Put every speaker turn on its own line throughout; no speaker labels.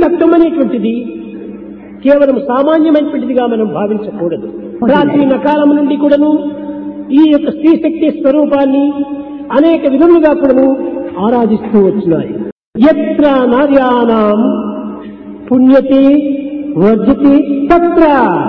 తత్వం అనేటువంటిది కేవలం సామాన్యమైనటువంటిదిగా మనం భావించకూడదు ప్రాచీన కాలం నుండి కూడాను ఈ యొక్క స్త్రీ శక్తి స్వరూపాన్ని అనేక విధములుగా కూడాను ఆరాధిస్తూ వచ్చినాయి ఎత్ర నార్యానాం పుణ్యతి వర్జతి తత్ర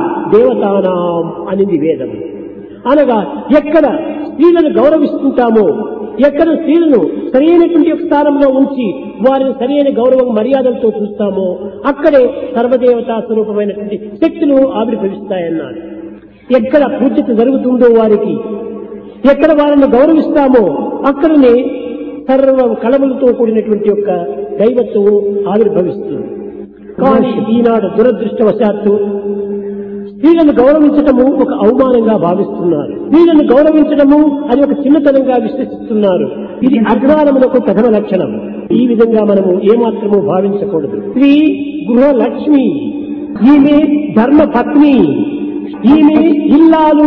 దేవతానాం అనేది వేదం అనగా ఎక్కడ స్త్రీలను గౌరవిస్తుంటామో ఎక్కడ స్త్రీలను సరైనటువంటి ఒక స్థానంలో ఉంచి వారిని సరైన గౌరవం మర్యాదలతో చూస్తామో అక్కడే సర్వదేవతా స్వరూపమైనటువంటి శక్తులు ఆవిర్భవిస్తాయన్నారు ఎక్కడ పూజ్యత జరుగుతుందో వారికి ఎక్కడ వారిని గౌరవిస్తామో అక్కడనే సర్వ కళములతో కూడినటువంటి యొక్క దైవత్వము ఆవిర్భవిస్తుంది కానీ ఈనాడు దురదృష్టవశాత్తు స్త్రీలను గౌరవించటము ఒక అవమానంగా భావిస్తున్నారు స్త్రీలను గౌరవించడము అది ఒక చిన్నతనంగా విశ్వసిస్తున్నారు ఇది అజ్ఞానములకు ప్రథమ లక్షణం ఈ విధంగా మనము ఏమాత్రము భావించకూడదు స్త్రీ గృహలక్ష్మి ఈమె ధర్మ పత్ని ఈమె ఇల్లాలు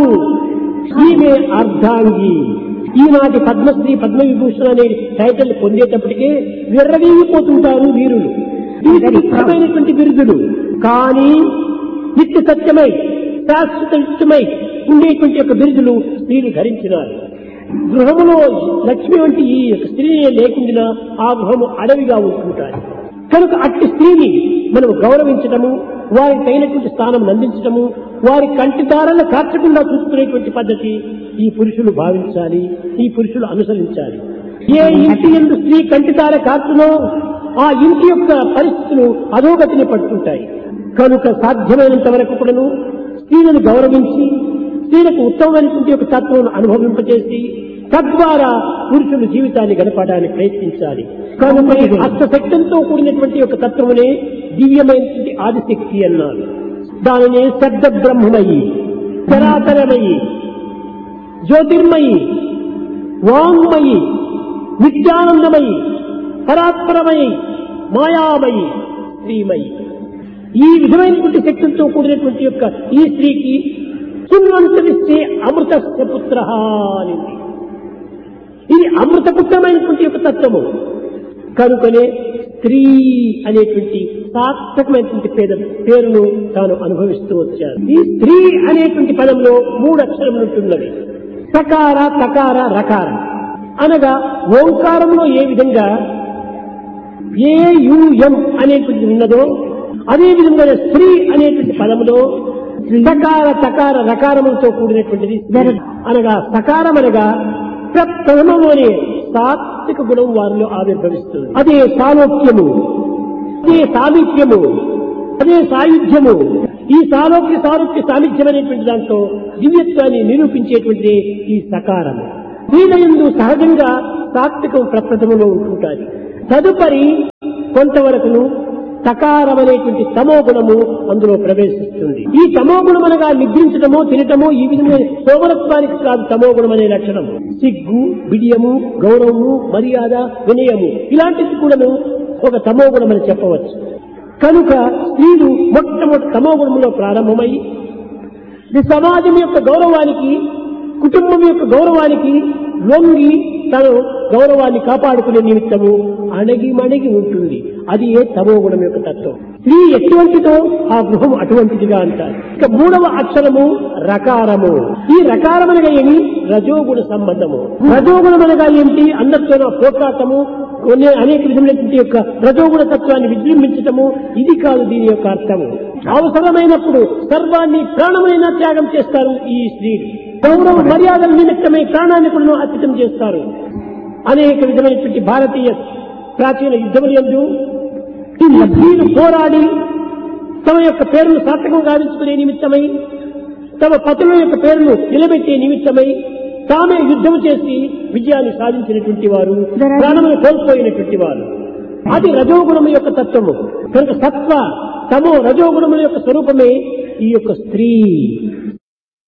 ఈమె అర్ధాంగి ఈనాటి పద్మశ్రీ పద్మవిభూషణ అనే టైటిల్ పొందేటప్పటికే విర్రవీగిపోతుంటారు వీరులు ఇది ముఖ్యమైనటువంటి బిరుదులు కానీ నిత్య సత్యమై శాశ్వతమై ఉండేటువంటి యొక్క బిరుదులు స్త్రీలు ధరించినారు గృహములో లక్ష్మి వంటి ఈ యొక్క స్త్రీనే లేకుండా ఆ గృహము అడవిగా ఉంటుంటారు కనుక అట్టి స్త్రీని మనం గౌరవించటము వారికి తగినటువంటి స్థానం అందించటము వారి కంటిదారాలను కార్చకుండా చూసుకునేటువంటి పద్ధతి ఈ పురుషులు భావించాలి ఈ పురుషులు అనుసరించాలి ఏ ఇంటి ఎందు స్త్రీ కంటిదార కార్చునో ఆ ఇంటి యొక్క పరిస్థితులు అధోగతిని పడుతుంటాయి కనుక సాధ్యమైనంత వరకు కూడాను స్త్రీలను గౌరవించి స్త్రీలకు ఉత్తమమైనటువంటి యొక్క తత్వం అనుభవింపజేసి తద్వారా పురుషులు జీవితాన్ని గడపడానికి ప్రయత్నించాలి కనుక ఈ అష్టశక్తంతో కూడినటువంటి యొక్క తత్వమునే దివ్యమైనటువంటి ఆదిశక్తి అన్నారు దానిని శబ్ద బ్రహ్మమయి చరాచరమయి జ్యోతిర్మయి వాంగ్మయి నిత్యానందమయి పరాత్పరమయి మాయామయి స్త్రీమయి ఈ విధమైనటువంటి శక్తులతో కూడినటువంటి యొక్క ఈ స్త్రీకి సున్వంతమిస్తే అమృతస్య పుత్ర అనింది ఇది అమృతపుత్రమైనటువంటి యొక్క తత్వము కనుకనే స్త్రీ అనేటువంటి సార్థకమైనటువంటి పేద పేరును తాను అనుభవిస్తూ వచ్చారు ఈ స్త్రీ అనేటువంటి పదంలో మూడు అక్షరములు ఉంటున్నవి సకార తకార రకార అనగా ఓంకారంలో ఏ విధంగా ఏయుఎం అనేటువంటిది ఉన్నదో అదే విధంగా స్త్రీ అనేటువంటి పదములో సకార తకార రకారములతో కూడినటువంటిది స్త్రీ. అనగా సకారం అనగా ప్రప్రథమము అనే సాత్విక గుణం వారిలో ఆవిర్భవిస్తుంది అదే సాలోక్యము అదే సామీప్యము అదే సాయుధ్యము ఈ సాలోక్య సారూప్య సాన్నిధ్యం అనేటువంటి దాంట్లో దివ్యత్వాన్ని నిరూపించేటువంటి ఈ సకారము వీళ్ళయందు సహజంగా సాత్వికం ప్రప్రథమలో ఉంటుంటారు తదుపరి కొంతవరకును సకారం అనేటువంటి తమో గుణము అందులో ప్రవేశిస్తుంది ఈ తమో గుణం అనగా నిద్రించడమో తినటమో ఈ విధంగా సోమరత్వానికి కాదు తమో గుణం అనే లక్షణం సిగ్గు బిడియము గౌరవము మర్యాద వినయము ఇలాంటిది కూడాను ఒక తమో గుణం అని చెప్పవచ్చు కనుక స్త్రీలు మొట్టమొదటి తమో గుణంలో ప్రారంభమై ఇది సమాజం యొక్క గౌరవానికి కుటుంబం యొక్క గౌరవానికి లొంగి తను గౌరవాన్ని కాపాడుకునే నిమిత్తము అణగి మణిగి ఉంటుంది అది ఏ తమో గుణం యొక్క తత్వం స్త్రీ ఎటువంటిదో ఆ గృహం అటువంటిదిగా అంటారు ఇక మూడవ అక్షరము రకారము ఈ రకారం అనగా ఏమి రజోగుణ సంబంధము రజోగుణం అనగా ఏమిటి అందరితో పోట్లాటము కొన్ని అనేక విధమైనటువంటి యొక్క రజోగుణ తత్వాన్ని విజృంభించటము ఇది కాదు దీని యొక్క అర్థము అవసరమైనప్పుడు సర్వాన్ని ప్రాణమైన త్యాగం చేస్తారు ఈ స్త్రీలు గౌరవ మర్యాదల నిమిత్తమై ప్రాణాన్ని కూడా అర్పితం చేస్తారు అనేక విధమైనటువంటి భారతీయ ప్రాచీన యుద్ధముల యందు ఈ స్త్రీలు పోరాడి తమ యొక్క పేరును సార్థకం గావించుకునే నిమిత్తమై తమ పతుల యొక్క పేరును నిలబెట్టే నిమిత్తమై తామే యుద్ధం చేసి విజయాన్ని సాధించినటువంటి వారు ప్రాణములు కోల్పోయినటువంటి వారు అది రజోగుణము యొక్క తత్వము కనుక సత్వ తమో రజోగుణముల యొక్క స్వరూపమే ఈ యొక్క స్త్రీ